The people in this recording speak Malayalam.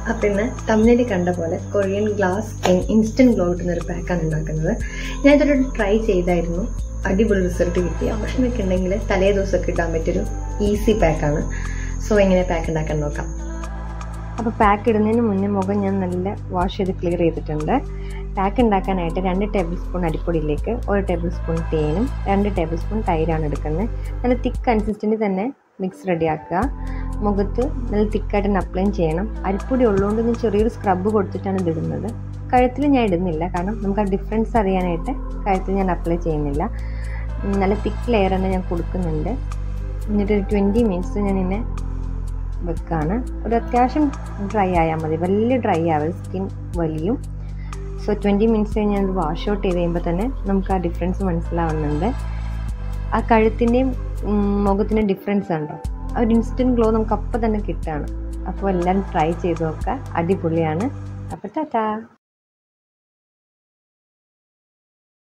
അപ്പം ഇന്ന് തമിഴിൽ കണ്ട പോലെ കൊറിയൻ ഗ്ലാസ് ഇൻസ്റ്റൻറ്റ് ഗ്ലോ കിട്ടുന്ന ഒരു പാക്കാണ് ഉണ്ടാക്കുന്നത് ഞാൻ ഇതൊരു ട്രൈ ചെയ്തായിരുന്നു അടിപൊളി റിസൾട്ട് കിട്ടിയ പക്ഷെ എന്നൊക്കെ ഉണ്ടെങ്കിൽ തലേ ദിവസമൊക്കെ ഇടാൻ പറ്റിയൊരു ഈസി പാക്കാണ് സോ എങ്ങനെ പാക്ക് ഉണ്ടാക്കാൻ നോക്കാം അപ്പോൾ പാക്ക് ഇടുന്നതിന് മുന്നേ മുഖം ഞാൻ നല്ല വാഷ് ചെയ്ത് ക്ലിയർ ചെയ്തിട്ടുണ്ട് പാക്ക് ഉണ്ടാക്കാനായിട്ട് രണ്ട് ടേബിൾ സ്പൂൺ അരിപ്പൊടിയിലേക്ക് ഒരു ടേബിൾ സ്പൂൺ തേനും രണ്ട് ടേബിൾ സ്പൂൺ തൈരാണ് എടുക്കുന്നത് നല്ല തിക്ക് കൺസിസ്റ്റൻറ്റ് തന്നെ മിക്സ് റെഡിയാക്കുക മുഖത്ത് നല്ല തിക്കായിട്ട് തന്നെ അപ്ലൈ ചെയ്യണം അരിപ്പൊടി ഉള്ളതുകൊണ്ട് ഞാൻ ചെറിയൊരു സ്ക്രബ് കൊടുത്തിട്ടാണ് ഇത് ഇടുന്നത് കഴുത്തിൽ ഞാൻ ഇടുന്നില്ല കാരണം നമുക്ക് ആ ഡിഫറൻസ് അറിയാനായിട്ട് കഴുത്തിൽ ഞാൻ അപ്ലൈ ചെയ്യുന്നില്ല ഉം, നല്ല തിക്ക് ലെയർ തന്നെ ഞാൻ കൊടുക്കുന്നുണ്ട് എന്നിട്ട് ഒരു ട്വൻറ്റി മിനിറ്റ്സ് ഞാൻ ഇതിനെ വെക്കാണ് ഒരു അത്യാവശ്യം ഡ്രൈ ആയാൽ മതി വലിയ ഡ്രൈ ആവരുത് സ്കിൻ വലിയും സോ ട്വൻറ്റി മിനിറ്റ്സ് കഴിഞ്ഞ് അത് വാഷ് ഔട്ട് ചെയ്ത് കഴിയുമ്പോൾ തന്നെ നമുക്ക് ആ ഡിഫറൻസ് മനസ്സിലാവുന്നുണ്ട് ആ കഴുത്തിൻ്റെയും മുഖത്തിൻ്റെ ഡിഫറൻസ് ഉണ്ടോ ആ ഒരു ഇൻസ്റ്റൻറ്റ് ഗ്ലോ നമുക്ക് അപ്പം തന്നെ കിട്ടുകയാണ് അപ്പോൾ എല്ലാവരും ട്രൈ ചെയ്ത് നോക്കുക അടിപൊളിയാണ് അപ്പോൾ ടാറ്റാ